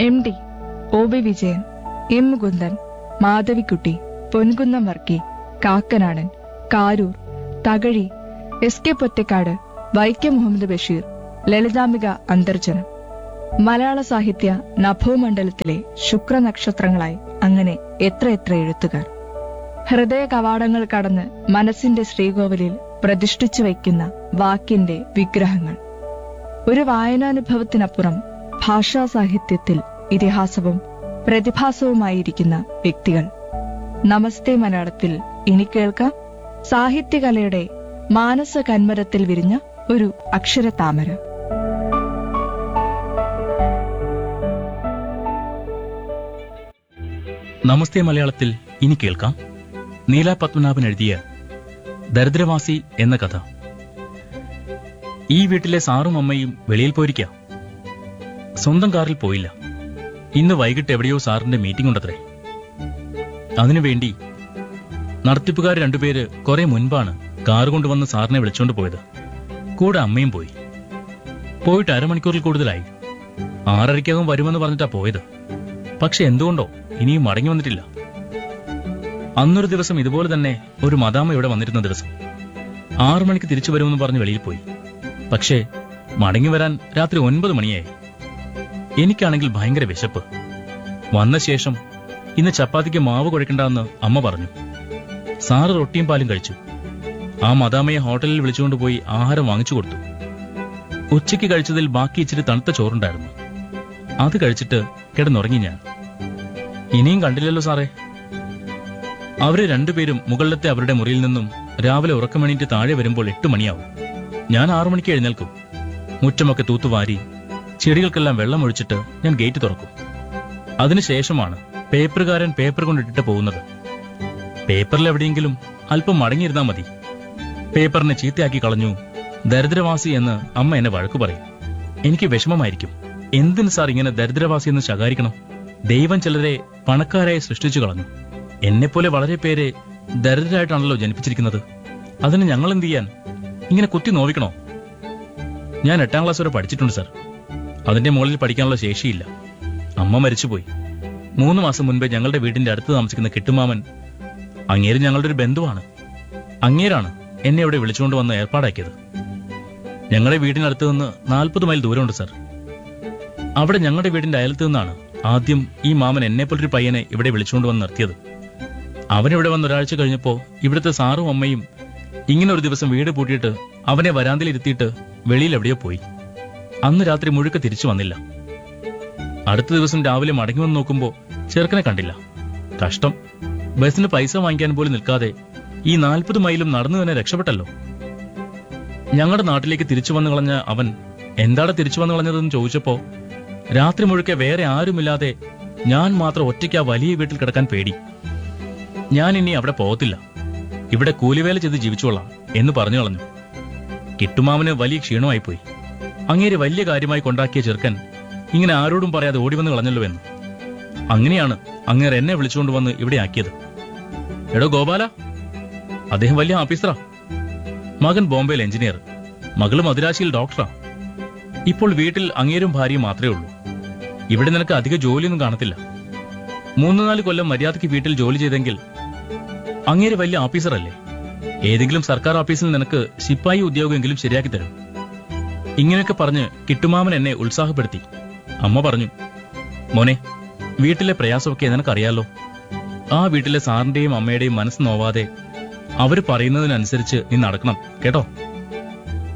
M D O B Vijayan M Mukundan Madhavikutty Ponkunnam Varkey Kakkanadan Karoor Thakazhi S K Pottekkatt Vaikom Muhammad Basheer Lalithambika Antharjanam മലയാള സാഹിത്യ നഭോമണ്ഡലത്തിലെ ശുക്രനക്ഷത്രങ്ങളായി അങ്ങനെ എത്രയെത്ര എഴുത്തുകാർ ഹൃദയ കവാടങ്ങൾ കടന്ന് മനസ്സിന്റെ ശ്രീകോവിലിൽ പ്രതിഷ്ഠിച്ചു വയ്ക്കുന്ന വാക്കിന്റെ വിഗ്രഹങ്ങൾ ഒരു വായനാനുഭവത്തിനപ്പുറം ഭാഷാ സാഹിത്യത്തിൽ ഇതിഹാസവും പ്രതിഭാസവുമായിരിക്കുന്ന വ്യക്തികൾ നമസ്തേ മലയാളത്തിൽ ഇനി കേൾക്കാം സാഹിത്യകലയുടെ മാനസ കന്മരത്തിൽ വിരിഞ്ഞ ഒരു അക്ഷരതാമര നമസ്തേ മലയാളത്തിൽ ഇനി കേൾക്കാം നീല പത്മനാഭൻ എഴുതിയ ദരിദ്രവാസി എന്ന കഥ ഈ വീട്ടിലെ സാറും അമ്മയും വെളിയിൽ പോയിരിക്കാം സ്വന്തം കാറിൽ പോയില്ല ഇന്ന് വൈകിട്ട് എവിടെയോ സാറിന്റെ മീറ്റിംഗ് ഉണ്ടത്രേ അതിനുവേണ്ടി നടത്തിപ്പുകാർ രണ്ടുപേര് കുറെ മുൻപാണ് കാർ കൊണ്ടുവന്ന് സാറിനെ വിളിച്ചോണ്ട് പോയത് കൂടെ അമ്മയും പോയി പോയിട്ട് അരമണിക്കൂറിൽ കൂടുതലായി ആറരയ്ക്കകം വരുമെന്ന് പറഞ്ഞിട്ടാ പോയത് പക്ഷെ എന്തുകൊണ്ടോ ഇനിയും മടങ്ങി വന്നിട്ടില്ല അന്നൊരു ദിവസം ഇതുപോലെ തന്നെ ഒരു മദാമ ഇവിടെ വന്നിരുന്ന ദിവസം ആറു മണിക്ക് തിരിച്ചു വരുമെന്ന് പറഞ്ഞ് വെളിയിൽ പോയി പക്ഷേ മടങ്ങി വരാൻ രാത്രി ഒൻപത് മണിയായി എനിക്കാണെങ്കിൽ ഭയങ്കര വിശപ്പ് വന്ന ശേഷം ഇന്ന് ചപ്പാത്തിക്ക് മാവ് കുഴക്കണ്ടെന്ന് അമ്മ പറഞ്ഞു സാറ് റൊട്ടിയും പാലും കഴിച്ചു ആ മദാമയെ ഹോട്ടലിൽ വിളിച്ചുകൊണ്ട് പോയി ആഹാരം വാങ്ങിച്ചു കൊടുത്തു ഉച്ചയ്ക്ക് കഴിച്ചതിൽ ബാക്കി ഇച്ചിരി തണുത്ത ചോറുണ്ടായിരുന്നു അത് കഴിച്ചിട്ട് കിടന്നുറങ്ങി ഞാൻ ഇനിയും കണ്ടില്ലല്ലോ സാറേ അവര് രണ്ടുപേരും മുകളിലത്തെ അവരുടെ മുറിയിൽ നിന്നും രാവിലെ ഉറക്കമണിയിട്ട് താഴെ വരുമ്പോൾ എട്ട് മണിയാവും ഞാൻ ആറു മണിക്ക് എഴുന്നേൽക്കും മുറ്റമൊക്കെ തൂത്തുവാരി ചെടികൾക്കെല്ലാം വെള്ളം ഒഴിച്ചിട്ട് ഞാൻ ഗേറ്റ് തുറക്കും അതിനുശേഷമാണ് പേപ്പറുകാരൻ പേപ്പർ കൊണ്ടിട്ടിട്ട് പോകുന്നത് പേപ്പറിൽ എവിടെയെങ്കിലും അല്പം മടങ്ങിയിരുന്നാ മതി പേപ്പറിനെ ചീത്തയാക്കി കളഞ്ഞു ദരിദ്രവാസി എന്ന് അമ്മ എന്നെ വഴക്കു പറയും എനിക്ക് വിഷമമായിരിക്കും എന്തിന് സാർ ഇങ്ങനെ ദരിദ്രവാസി എന്ന് ശകാരിക്കണം ദൈവം ചിലരെ പണക്കാരായി സൃഷ്ടിച്ചു കളഞ്ഞു എന്നെപ്പോലെ വളരെ പേരെ ദരിദ്രരായിട്ടാണല്ലോ ജനിപ്പിച്ചിരിക്കുന്നത് അതിന് ഞങ്ങൾ എന്ത് ചെയ്യാൻ ഇങ്ങനെ കുത്തി നോവിക്കണോ ഞാൻ എട്ടാം ക്ലാസ് വരെ പഠിച്ചിട്ടുണ്ട് സാർ അതിന്റെ മുകളിൽ പഠിക്കാനുള്ള ശേഷിയില്ല അമ്മ മരിച്ചുപോയി മൂന്ന് മാസം മുൻപേ ഞങ്ങളുടെ വീടിന്റെ അടുത്ത് താമസിക്കുന്ന കിട്ടുമാമൻ അങ്ങേര് ഞങ്ങളുടെ ഒരു ബന്ധുവാണ് അങ്ങേരാണ് എന്നെ ഇവിടെ വിളിച്ചുകൊണ്ട് വന്ന് ഏർപ്പാടാക്കിയത് ഞങ്ങളുടെ വീടിനടുത്ത് നിന്ന് നാൽപ്പത് മൈൽ ദൂരമുണ്ട് സാർ അവിടെ ഞങ്ങളുടെ വീടിന്റെ അയലത്ത് നിന്നാണ് ആദ്യം ഈ മാമൻ എന്നെപ്പോലൊരു പയ്യനെ ഇവിടെ വിളിച്ചുകൊണ്ട് വന്ന് നിർത്തിയത് അവനിവിടെ വന്ന് ഒരാഴ്ച കഴിഞ്ഞപ്പോ ഇവിടുത്തെ സാറും അമ്മയും ഇങ്ങനെ ഒരു ദിവസം വീട് പൂട്ടിയിട്ട് അവനെ വരാന്തയിൽ ഇരുത്തിയിട്ട് വെളിയിൽ എവിടെയോ പോയി അന്ന് രാത്രി മുഴുക്ക തിരിച്ചു വന്നില്ല അടുത്ത ദിവസം രാവിലെ മടങ്ങി വന്ന് നോക്കുമ്പോ ചെറുക്കനെ കണ്ടില്ല കഷ്ടം ബസ്സിന് പൈസ വാങ്ങിക്കാൻ പോലും നിൽക്കാതെ ഈ നാൽപ്പത് മൈലും നടന്നു തന്നെ രക്ഷപ്പെട്ടല്ലോ ഞങ്ങളുടെ നാട്ടിലേക്ക് തിരിച്ചു വന്നു കളഞ്ഞ അവൻ എന്താണ് തിരിച്ചു വന്നു കളഞ്ഞതെന്ന് ചോദിച്ചപ്പോ രാത്രി മുഴുക്കെ വേറെ ആരുമില്ലാതെ ഞാൻ മാത്രം ഒറ്റയ്ക്ക് ആ വലിയ വീട്ടിൽ കിടക്കാൻ പേടി ഞാൻ ഇനി അവിടെ പോകത്തില്ല ഇവിടെ കൂലിവേല ചെയ്ത് ജീവിച്ചോളാം എന്ന് പറഞ്ഞു കളഞ്ഞു കിട്ടുമാമന് വലിയ ക്ഷീണമായിപ്പോയി അങ്ങേര് വലിയ കാര്യമായി കൊണ്ടാക്കിയ ചെറുക്കൻ ഇങ്ങനെ ആരോടും പറയാതെ ഓടി വന്ന് കളഞ്ഞല്ലോ എന്ന് അങ്ങനെയാണ് അങ്ങേർ എന്നെ വിളിച്ചുകൊണ്ട് വന്ന് ഇവിടെ ആക്കിയത് എടോ ഗോപാല അദ്ദേഹം വലിയ ഓഫീസറാ മകൻ ബോംബെയിൽ എഞ്ചിനീയർ മകള് മദുരാശിയിൽ ഡോക്ടറാ ഇപ്പോൾ വീട്ടിൽ അങ്ങേരും ഭാര്യയും മാത്രമേ ഉള്ളൂ ഇവിടെ നിനക്ക് അധിക ജോലിയൊന്നും കാണത്തില്ല മൂന്ന് നാല് കൊല്ലം മര്യാദയ്ക്ക് വീട്ടിൽ ജോലി ചെയ്തെങ്കിൽ അങ്ങേര് വലിയ ഓഫീസറല്ലേ ഏതെങ്കിലും സർക്കാർ ഓഫീസിൽ നിനക്ക് ശിപ്പായി ഉദ്യോഗമെങ്കിലും ശരിയാക്കി തരും ഇങ്ങനെയൊക്കെ പറഞ്ഞ് കിട്ടുമാമൻ എന്നെ ഉത്സാഹപ്പെടുത്തി അമ്മ പറഞ്ഞു മോനെ വീട്ടിലെ പ്രയാസമൊക്കെ നിനക്കറിയാലോ ആ വീട്ടിലെ സാറിന്റെയും അമ്മയുടെയും മനസ്സ് നോവാതെ അവര് പറയുന്നതിനനുസരിച്ച് നീ നടക്കണം കേട്ടോ